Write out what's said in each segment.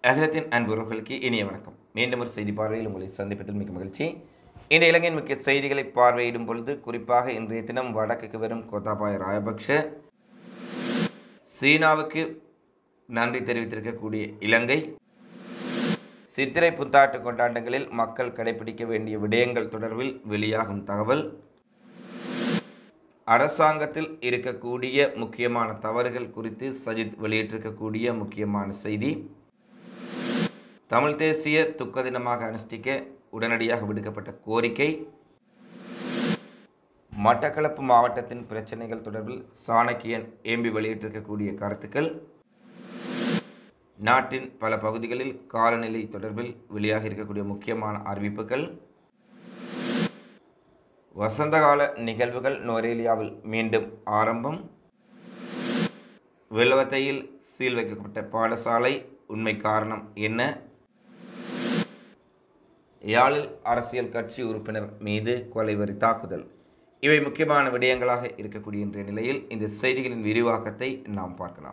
அகிலத்தின் அன்புறவுகளுக்கு இனிய வணக்கம் மீண்டும் ஒரு செய்தி பார்வையில் உங்களை சந்திப்பதில் மிக மகிழ்ச்சி இந்த இலங்கையின் முக்கிய செய்திகளை பார்வையிடும் பொழுது குறிப்பாக இன்றைய தினம் வடக்குக்கு வரும் கோத்தாபாய ராயபக்ஷ சீனாவுக்கு நன்றி தெரிவித்திருக்கக்கூடிய இலங்கை சித்திரை புத்தாட்டு கொண்டாட்டங்களில் மக்கள் கடைபிடிக்க வேண்டிய விடயங்கள் தொடர்பில் வெளியாகும் தகவல் அரசாங்கத்தில் இருக்கக்கூடிய முக்கியமான தவறுகள் குறித்து சஜித் வெளியிட்டிருக்கக்கூடிய முக்கியமான செய்தி தமிழ் தேசிய துக்க தினமாக அனுஷ்டிக்க உடனடியாக விடுக்கப்பட்ட கோரிக்கை மட்டக்களப்பு மாவட்டத்தின் பிரச்சனைகள் தொடர்பில் சாணக்கியன் ஏம்பி வெளியிட்டிருக்கக்கூடிய கருத்துக்கள் நாட்டின் பல பகுதிகளில் காலநிலை தொடர்பில் வெளியாக இருக்கக்கூடிய முக்கியமான அறிவிப்புகள் வசந்தகால நிகழ்வுகள் நோரேலியாவில் மீண்டும் ஆரம்பம் வெள்ளவத்தையில் சீல் வைக்கப்பட்ட பாடசாலை உண்மை காரணம் என்ன யாழில் அரசியல் கட்சி உறுப்பினர் மீது கொலைவரி தாக்குதல் இவை முக்கியமான விடயங்களாக இருக்கக்கூடிய இன்றைய நிலையில் இந்த செய்திகளின் விரிவாக்கத்தை நாம் பார்க்கலாம்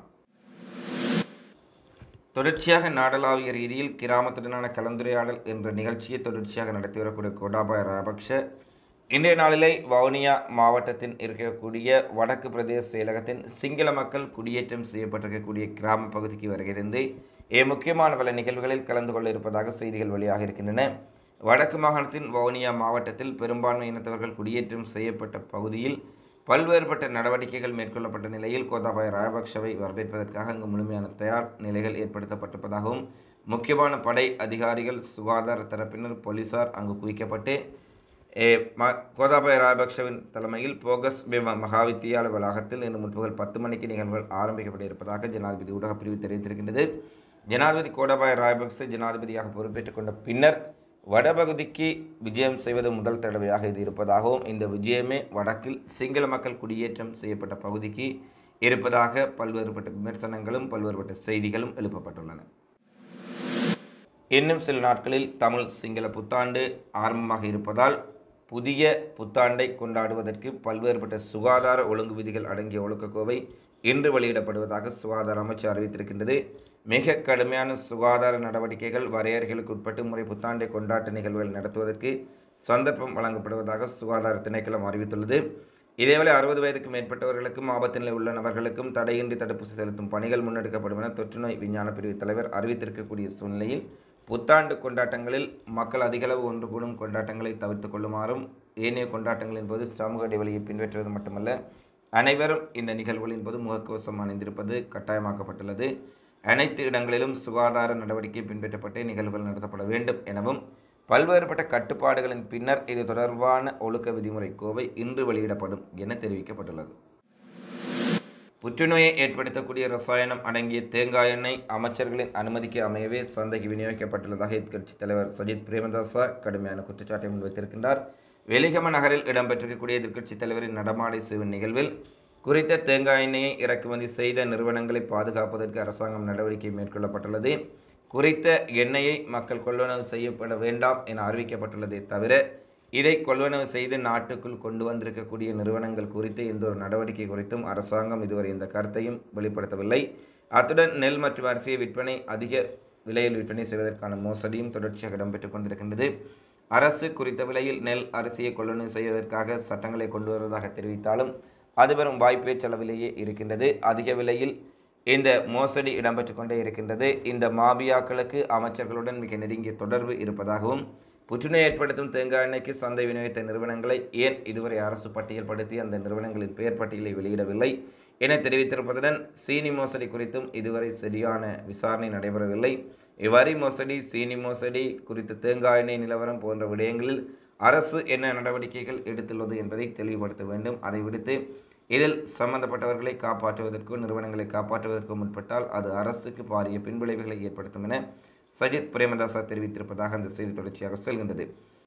தொடர்ச்சியாக நாடளாவிய ரீதியில் கிராமத்துடனான கலந்துரையாடல் என்ற நிகழ்ச்சியை தொடர்ச்சியாக நடத்தி வரக்கூடிய கோடாபாய ராபக்ஷ இன்றைய நாளிலே வவுனியா மாவட்டத்தின் இருக்கக்கூடிய வடக்கு பிரதேச செயலகத்தின் சிங்கள மக்கள் குடியேற்றம் செய்யப்பட்டிருக்கக்கூடிய கிராம பகுதிக்கு வருகிறது ஏ முக்கியமான பல நிகழ்வுகளில் கலந்து கொள்ள இருப்பதாக செய்திகள் வெளியாக இருக்கின்றன வடக்கு மாகாணத்தின் வவுனியா மாவட்டத்தில் பெரும்பான்மை இனத்தவர்கள் குடியேற்றம் செய்யப்பட்ட பகுதியில் பல்வேறுபட்ட நடவடிக்கைகள் மேற்கொள்ளப்பட்ட நிலையில் கோத்தாபாய ராஜபக்ஷவை வரவேற்பதற்காக அங்கு முழுமையான தயார் நிலைகள் ஏற்படுத்தப்பட்டிருப்பதாகவும் முக்கியமான படை அதிகாரிகள் சுகாதார தரப்பினர் போலீசார் அங்கு குவிக்கப்பட்டு ஏ, ம- கோதாபாய ராஜபக்ஷவின் தலைமையில் போகஸ் பிம மகாவித்தியாலய வளாகத்தில் இன்று முற்பகல் பத்து மணிக்கு நிகழ்வுகள் ஆரம்பிக்கப்பட இருப்பதாக ஜனாதிபதி ஊடகப் பிரிவு தெரிவித்திருக்கின்றது ஜனாதிபதி கோடாபாய ராஜபக்ச ஜனாதிபதியாக பொறுப்பேற்றுக் கொண்ட பின்னர் வடபகுதிக்கு விஜயம் செய்வது முதல் தடவையாக இது இருப்பதாகவும் இந்த விஜயமே வடக்கில் சிங்கள மக்கள் குடியேற்றம் செய்யப்பட்ட பகுதிக்கு இருப்பதாக பல்வேறுபட்ட விமர்சனங்களும் பல்வேறுபட்ட செய்திகளும் எழுப்பப்பட்டுள்ளன இன்னும் சில நாட்களில் தமிழ் சிங்கள புத்தாண்டு ஆரம்பமாக இருப்பதால் புதிய புத்தாண்டை கொண்டாடுவதற்கு பல்வேறுபட்ட சுகாதார ஒழுங்கு விதிகள் அடங்கிய ஒழுக்கக்கோவை இன்று வெளியிடப்படுவதாக சுகாதார அமைச்சு அறிவித்திருக்கின்றது மிக கடுமையான சுகாதார நடவடிக்கைகள் வரையறைகளுக்கு உட்பட்டு முறை புத்தாண்டை கொண்டாட்ட நிகழ்வுகள் நடத்துவதற்கு சந்தர்ப்பம் வழங்கப்படுவதாக சுகாதார திணைக்களம் அறிவித்துள்ளது இதேவேளை அறுபது வயதுக்கு மேற்பட்டவர்களுக்கும் ஆபத்து நிலை உள்ள நபர்களுக்கும் தடையின்றி தடுப்பூசி செலுத்தும் பணிகள் முன்னெடுக்கப்படும் என தொற்றுநோய் விஞ்ஞான பிரிவு தலைவர் அறிவித்திருக்கக்கூடிய சூழ்நிலையில் புத்தாண்டு கொண்டாட்டங்களில் மக்கள் அதிகளவு ஒன்று கூடும் கொண்டாட்டங்களை தவிர்த்து கொள்ளுமாறும் ஏனைய கொண்டாட்டங்களின் போது சமூக இடைவெளியை பின்பற்றுவது மட்டுமல்ல அனைவரும் இந்த நிகழ்வுகளின் போது முகக்கவசம் அணிந்திருப்பது கட்டாயமாக்கப்பட்டுள்ளது அனைத்து இடங்களிலும் சுகாதார நடவடிக்கை பின்பற்றப்பட்டு நிகழ்வுகள் நடத்தப்பட வேண்டும் எனவும் பல்வேறுபட்ட கட்டுப்பாடுகளின் பின்னர் இது தொடர்பான ஒழுக்க விதிமுறை கோவை இன்று வெளியிடப்படும் என தெரிவிக்கப்பட்டுள்ளது புற்றுநோயை ஏற்படுத்தக்கூடிய ரசாயனம் அடங்கிய தேங்காய் எண்ணெய் அமைச்சர்களின் அனுமதிக்கு அமையவே சந்தைக்கு விநியோகிக்கப்பட்டுள்ளதாக எதிர்க்கட்சித் தலைவர் சஜித் பிரேமதாசா கடுமையான குற்றச்சாட்டை முன்வைத்திருக்கின்றார் வெலிகம நகரில் இடம்பெற்றிருக்கக்கூடிய எதிர்க்கட்சித் தலைவரின் நடமாடை செய்யும் நிகழ்வில் குறித்த தேங்காய் எண்ணெயை இறக்குமதி செய்த நிறுவனங்களை பாதுகாப்பதற்கு அரசாங்கம் நடவடிக்கை மேற்கொள்ளப்பட்டுள்ளது குறித்த எண்ணெயை மக்கள் கொள்வனவு செய்யப்பட வேண்டாம் என அறிவிக்கப்பட்டுள்ளதே தவிர இதை கொள்வனவு செய்து நாட்டுக்குள் கொண்டு வந்திருக்கக்கூடிய நிறுவனங்கள் குறித்து எந்த ஒரு நடவடிக்கை குறித்தும் அரசாங்கம் இதுவரை இந்த கருத்தையும் வெளிப்படுத்தவில்லை அத்துடன் நெல் மற்றும் அரிசியை விற்பனை அதிக விலையில் விற்பனை செய்வதற்கான மோசடியும் தொடர்ச்சியாக இடம்பெற்றுக் கொண்டிருக்கின்றது அரசு குறித்த விலையில் நெல் அரிசியை கொள்வனவு செய்வதற்காக சட்டங்களை கொண்டு வருவதாக தெரிவித்தாலும் அது வரும் வாய்ப்பே செலவிலேயே இருக்கின்றது அதிக விலையில் இந்த மோசடி இடம்பெற்றுக் கொண்டே இருக்கின்றது இந்த மாபியாக்களுக்கு அமைச்சர்களுடன் மிக நெருங்கிய தொடர்பு இருப்பதாகவும் புற்றுநோய் ஏற்படுத்தும் தேங்காய் எண்ணெய்க்கு சந்தை விநியோகித்த நிறுவனங்களை ஏன் இதுவரை அரசு பட்டியல்படுத்தி அந்த நிறுவனங்களின் பெயர் பட்டியலை வெளியிடவில்லை என தெரிவித்திருப்பதுடன் சீனி மோசடி குறித்தும் இதுவரை சரியான விசாரணை நடைபெறவில்லை இவ்வரி மோசடி சீனி மோசடி குறித்த தேங்காய் எண்ணெய் நிலவரம் போன்ற விடயங்களில் அரசு என்ன நடவடிக்கைகள் எடுத்துள்ளது என்பதை தெளிவுபடுத்த வேண்டும் அதை விடுத்து இதில் சம்பந்தப்பட்டவர்களை காப்பாற்றுவதற்கோ நிறுவனங்களை காப்பாற்றுவதற்கோ முற்பட்டால் அது அரசுக்கு பாரிய பின்விளைவுகளை ஏற்படுத்தும் என சஜித் பிரேமதாசா தெரிவித்திருப்பதாக அந்த செய்தி தொடர்ச்சியாக செல்கின்றது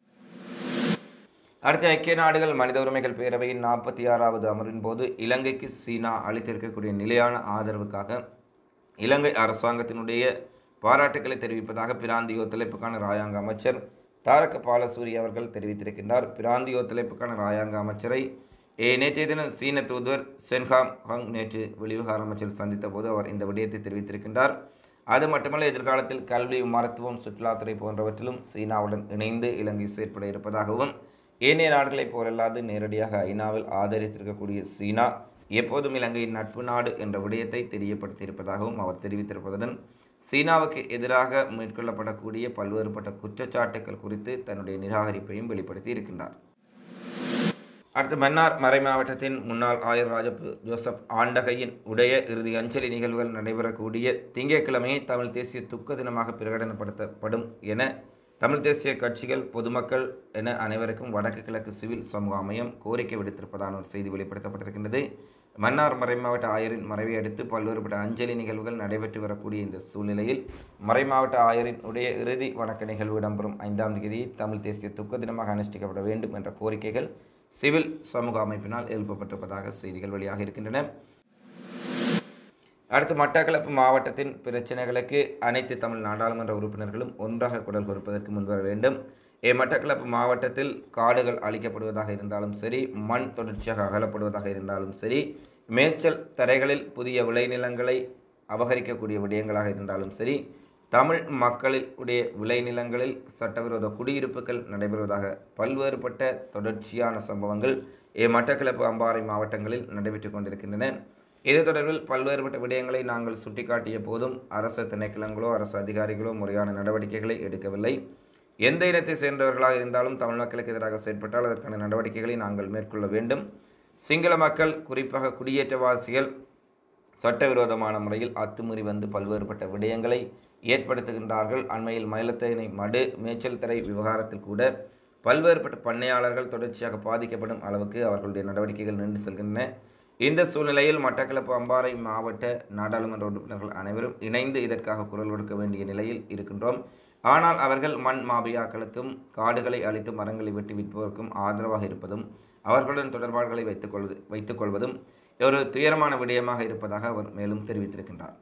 அடுத்த ஐக்கிய நாடுகள் மனித உரிமைகள் பேரவையின் நாற்பத்தி ஆறாவது அமர்வின் போது இலங்கைக்கு சீனா அளித்திருக்கக்கூடிய நிலையான ஆதரவுக்காக இலங்கை அரசாங்கத்தினுடைய பாராட்டுக்களை தெரிவிப்பதாக பிராந்திய ஒத்துழைப்புக்கான ராயாங்க அமைச்சர் தாரக பாலசூரி அவர்கள் தெரிவித்திருக்கின்றார் பிராந்திய ஒத்துழைப்புக்கான ராயாங்க அமைச்சரை ஏ நேற்றைய தினம் சீன தூதுவர் சென்ஹாம் ஹங் நேற்று வெளிவிவகார அமைச்சர் சந்தித்த போது அவர் இந்த விடயத்தை தெரிவித்திருக்கின்றார் அது மட்டுமல்ல எதிர்காலத்தில் கல்வி மருத்துவம் சுற்றுலாத்துறை போன்றவற்றிலும் சீனாவுடன் இணைந்து இலங்கை செயற்பட இருப்பதாகவும் ஏனைய நாடுகளைப் போலல்லாது நேரடியாக ஐநாவில் ஆதரித்திருக்கக்கூடிய சீனா எப்போதும் இலங்கையின் நட்பு நாடு என்ற விடயத்தை தெரியப்படுத்தியிருப்பதாகவும் அவர் தெரிவித்திருப்பதுடன் சீனாவுக்கு எதிராக மேற்கொள்ளப்படக்கூடிய பல்வேறுபட்ட குற்றச்சாட்டுகள் குறித்து தன்னுடைய நிராகரிப்பையும் வெளிப்படுத்தி இருக்கின்றார் அடுத்து மன்னார் மறைமாவட்டத்தின் முன்னாள் ஆயர் ராஜப்பு ஜோசப் ஆண்டகையின் உடைய இறுதி அஞ்சலி நிகழ்வுகள் நடைபெறக்கூடிய திங்கட்கிழமையை தமிழ் தேசிய துக்க தினமாக பிரகடனப்படுத்தப்படும் என தமிழ் தேசிய கட்சிகள் பொதுமக்கள் என அனைவருக்கும் வடக்கு கிழக்கு சிவில் சமூக அமையம் கோரிக்கை விடுத்திருப்பதான ஒரு செய்தி வெளிப்படுத்தப்பட்டிருக்கின்றது மன்னார் மறைமாவட்ட ஆயரின் மறைவை அடுத்து பல்வேறுபட்ட அஞ்சலி நிகழ்வுகள் நடைபெற்று வரக்கூடிய இந்த சூழ்நிலையில் மறைமாவட்ட ஆயரின் உடைய இறுதி வணக்க நிகழ்வு இடம்பெறும் ஐந்தாம் தேதி தமிழ் தேசிய துக்க தினமாக அனுஷ்டிக்கப்பட வேண்டும் என்ற கோரிக்கைகள் சிவில் சமூக அமைப்பினால் எழுப்பப்பட்டிருப்பதாக செய்திகள் வெளியாக இருக்கின்றன அடுத்து மட்டக்களப்பு மாவட்டத்தின் பிரச்சனைகளுக்கு அனைத்து தமிழ் நாடாளுமன்ற உறுப்பினர்களும் ஒன்றாக குரல் கொடுப்பதற்கு முன்வர வேண்டும் ஏ மட்டக்களப்பு மாவட்டத்தில் காடுகள் அழிக்கப்படுவதாக இருந்தாலும் சரி மண் தொடர்ச்சியாக அகலப்படுவதாக இருந்தாலும் சரி மேய்ச்சல் தரைகளில் புதிய விளைநிலங்களை அபகரிக்கக்கூடிய விடயங்களாக இருந்தாலும் சரி தமிழ் மக்களில் உடைய விளைநிலங்களில் சட்டவிரோத குடியிருப்புகள் நடைபெறுவதாக பல்வேறுபட்ட தொடர்ச்சியான சம்பவங்கள் ஏ மட்டக்களப்பு அம்பாறை மாவட்டங்களில் நடைபெற்று கொண்டிருக்கின்றன இது தொடர்பில் பல்வேறுபட்ட விடயங்களை நாங்கள் சுட்டிக்காட்டிய போதும் அரசு திணைக்களங்களோ அரசு அதிகாரிகளோ முறையான நடவடிக்கைகளை எடுக்கவில்லை எந்த இனத்தை சேர்ந்தவர்களாக இருந்தாலும் தமிழ் மக்களுக்கு எதிராக செயற்பட்டால் அதற்கான நடவடிக்கைகளை நாங்கள் மேற்கொள்ள வேண்டும் சிங்கள மக்கள் குறிப்பாக குடியேற்றவாசிகள் சட்டவிரோதமான முறையில் அத்துமீறி வந்து பல்வேறுபட்ட விடயங்களை ஏற்படுத்துகின்றார்கள் அண்மையில் மயிலத்தேனை மடு மேய்ச்சல் தரை விவகாரத்தில் கூட பல்வேறுபட்ட பண்ணையாளர்கள் தொடர்ச்சியாக பாதிக்கப்படும் அளவுக்கு அவர்களுடைய நடவடிக்கைகள் நின்று செல்கின்றன இந்த சூழ்நிலையில் மட்டக்களப்பு அம்பாறை மாவட்ட நாடாளுமன்ற உறுப்பினர்கள் அனைவரும் இணைந்து இதற்காக குரல் கொடுக்க வேண்டிய நிலையில் இருக்கின்றோம் ஆனால் அவர்கள் மண் மாபியாக்களுக்கும் காடுகளை அழித்து மரங்களை வெட்டி விற்பதற்கும் ஆதரவாக இருப்பதும் அவர்களுடன் தொடர்பாடுகளை வைத்துக் கொள்வது வைத்துக் கொள்வதும் ஒரு துயரமான விடயமாக இருப்பதாக அவர் மேலும் தெரிவித்திருக்கின்றார்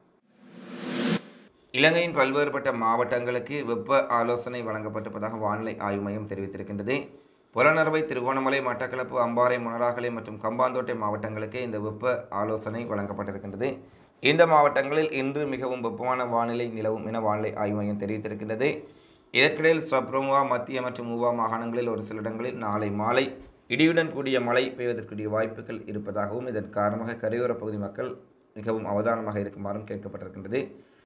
இலங்கையின் பல்வேறுபட்ட மாவட்டங்களுக்கு வெப்ப ஆலோசனை வழங்கப்பட்டிருப்பதாக வானிலை ஆய்வு மையம் தெரிவித்திருக்கின்றது புலனறுவை திருகோணமலை மட்டக்களப்பு அம்பாறை முனராகலை மற்றும் கம்பாந்தோட்டை மாவட்டங்களுக்கு இந்த வெப்ப ஆலோசனை வழங்கப்பட்டிருக்கின்றது இந்த மாவட்டங்களில் இன்று மிகவும் வெப்பமான வானிலை நிலவும் என வானிலை ஆய்வு மையம் தெரிவித்திருக்கின்றது இதற்கிடையில் சப்ரமுவா மத்திய மற்றும் மூவா மாகாணங்களில் ஒரு சில இடங்களில் நாளை மாலை இடியுடன் கூடிய மழை பெய்வதற்குரிய வாய்ப்புகள் இருப்பதாகவும் இதன் காரணமாக கரையோரப் பகுதி மக்கள் மிகவும் அவதானமாக இருக்குமாறும் கேட்கப்பட்டிருக்கின்றது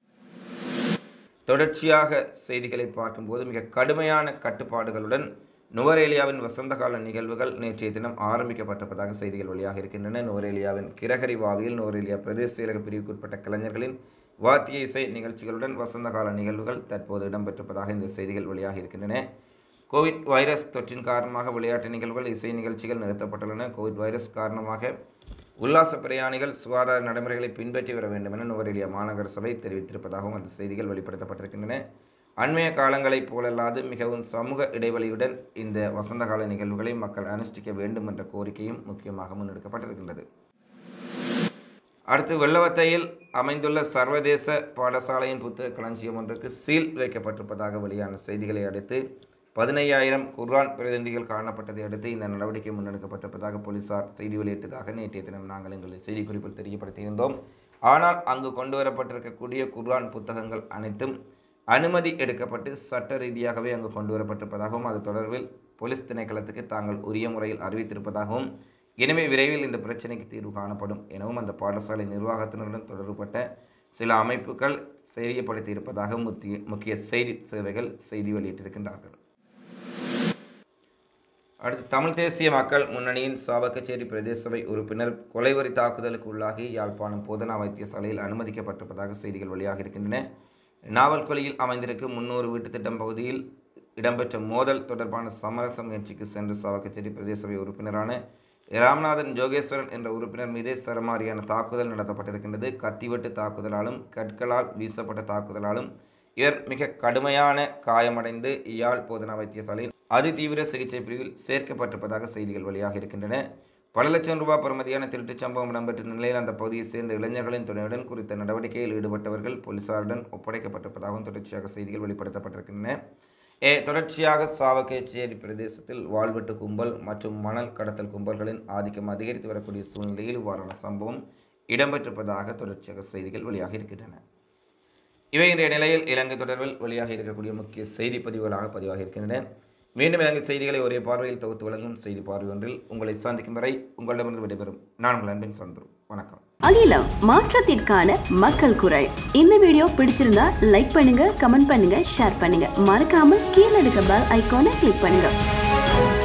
தொடர்ச்சியாக செய்திகளை பார்க்கும்போது மிக கடுமையான கட்டுப்பாடுகளுடன் நுவரேலியாவின் வசந்தகால நிகழ்வுகள் நேற்றைய தினம் ஆரம்பிக்கப்பட்டிருப்பதாக செய்திகள் வெளியாக இருக்கின்றன நுவரேலியாவின் கிரகரி வாவியில் நுவரேலியா பிரதேச செயலக பிரிவுக்குட்பட்ட கலைஞர்களின் வாத்திய இசை நிகழ்ச்சிகளுடன் வசந்தகால நிகழ்வுகள் தற்போது இடம்பெற்றிருப்பதாக இந்த செய்திகள் வெளியாக இருக்கின்றன கோவிட் வைரஸ் தொற்றின் காரணமாக விளையாட்டு நிகழ்வுகள் இசை நிகழ்ச்சிகள் நிறுத்தப்பட்டுள்ளன கோவிட் வைரஸ் காரணமாக உல்லாச பிரயாணிகள் சுகாதார நடைமுறைகளை பின்பற்றி வர வேண்டும் என நுவரெலியா மாநகர சபை தெரிவித்திருப்பதாகவும் அந்த செய்திகள் வெளிப்படுத்தப்பட்டிருக்கின்றன அண்மைய காலங்களைப் போலல்லாது மிகவும் சமூக இடைவெளியுடன் இந்த வசந்த கால நிகழ்வுகளை மக்கள் அனுஷ்டிக்க வேண்டும் என்ற கோரிக்கையும் முக்கியமாக முன்னெடுக்கப்பட்டிருக்கின்றது அடுத்து வெள்ளவத்தையில் அமைந்துள்ள சர்வதேச பாடசாலையின் புத்தக களஞ்சியம் ஒன்றுக்கு சீல் வைக்கப்பட்டிருப்பதாக வெளியான செய்திகளை அடுத்து பதினையாயிரம் குர்ஆன் பிரதிநிதிகள் காணப்பட்டதை அடுத்து இந்த நடவடிக்கை முன்னெடுக்கப்பட்டிருப்பதாக போலீசார் செய்தி வெளியிட்டதாக நேற்றைய தினம் நாங்கள் எங்கள் செய்திக்குறிப்பில் தெரியப்படுத்தியிருந்தோம் ஆனால் அங்கு கொண்டு வரப்பட்டிருக்கக்கூடிய குர்ஆன் புத்தகங்கள் அனைத்தும் அனுமதி எடுக்கப்பட்டு சட்ட ரீதியாகவே அங்கு கொண்டு வரப்பட்டிருப்பதாகவும் அது தொடர்பில் போலீஸ் திணைக்களத்துக்கு தாங்கள் உரிய முறையில் அறிவித்திருப்பதாகவும் எனவே விரைவில் இந்த பிரச்சனைக்கு தீர்வு காணப்படும் எனவும் அந்த பாடசாலை நிர்வாகத்தினருடன் தொடர்புபட்ட சில அமைப்புகள் தெரியப்படுத்தியிருப்பதாக முக்கிய முக்கிய செய்தி சேவைகள் செய்தி வெளியிட்டிருக்கின்றார்கள் அடுத்து தமிழ் தேசிய மக்கள் முன்னணியின் சாவக்கச்சேரி பிரதேச சபை உறுப்பினர் கொலைவரி தாக்குதலுக்கு உள்ளாகி யாழ்ப்பாணம் போதனா வைத்தியசாலையில் அனுமதிக்கப்பட்டிருப்பதாக செய்திகள் வெளியாக இருக்கின்றன நாவல் கொலையில் அமைந்திருக்கும் முன்னூறு வீட்டு திட்டம் பகுதியில் இடம்பெற்ற மோதல் தொடர்பான சமரச முயற்சிக்கு சென்ற சாவக்கச்சேரி பிரதேச சபை உறுப்பினரான ராமநாதன் ஜோகேஸ்வரன் என்ற உறுப்பினர் மீதே சரமாரியான தாக்குதல் நடத்தப்பட்டிருக்கின்றது கத்திவெட்டு தாக்குதலாலும் கற்களால் வீசப்பட்ட தாக்குதலாலும் இவர் மிக கடுமையான காயமடைந்து யாழ் போதனா வைத்தியசாலையில் அதிதீவிர சிகிச்சை பிரிவில் சேர்க்கப்பட்டிருப்பதாக செய்திகள் வெளியாக இருக்கின்றன பல லட்சம் ரூபாய் பெறுமதியான திருட்டுச் சம்பவம் இடம்பெற்ற நிலையில் அந்த பகுதியைச் சேர்ந்த இளைஞர்களின் துணையுடன் குறித்த நடவடிக்கையில் ஈடுபட்டவர்கள் போலீசாருடன் ஒப்படைக்கப்பட்டிருப்பதாகவும் தொடர்ச்சியாக செய்திகள் வெளிப்படுத்தப்பட்டிருக்கின்றன ஏ தொடர்ச்சியாக சாவகச்சேரி பிரதேசத்தில் வாழ்வெட்டு கும்பல் மற்றும் மணல் கடத்தல் கும்பல்களின் ஆதிக்கம் அதிகரித்து வரக்கூடிய சூழ்நிலையில் இவ்வாறான சம்பவம் இடம்பெற்றிருப்பதாக தொடர்ச்சியாக செய்திகள் வெளியாக இருக்கின்றன இவை இன்றைய நிலையில் இலங்கை தொடர்பில் வெளியாக இருக்கக்கூடிய முக்கிய செய்தி பதிவுகளாக பதிவாக இருக்கின்றன மீண்டும் இலங்கை செய்திகளை ஒரே பார்வையில் தொகுத்து வழங்கும் செய்தி பார்வை ஒன்றில் உங்களை சந்திக்கும் வரை உங்களிடமிருந்து விடைபெறும் நான் உங்கள் அன்பின் சந்துரு வணக்கம் அகிலம் மாற்றத்திற்கான மக்கள் குரல் இந்த வீடியோ பிடிச்சிருந்தா லைக் பண்ணுங்க கமெண்ட் பண்ணுங்க ஷேர் பண்ணுங்க மறக்காம கீழே இருக்க பெல் ஐகானை கிளிக் பண்ணுங்க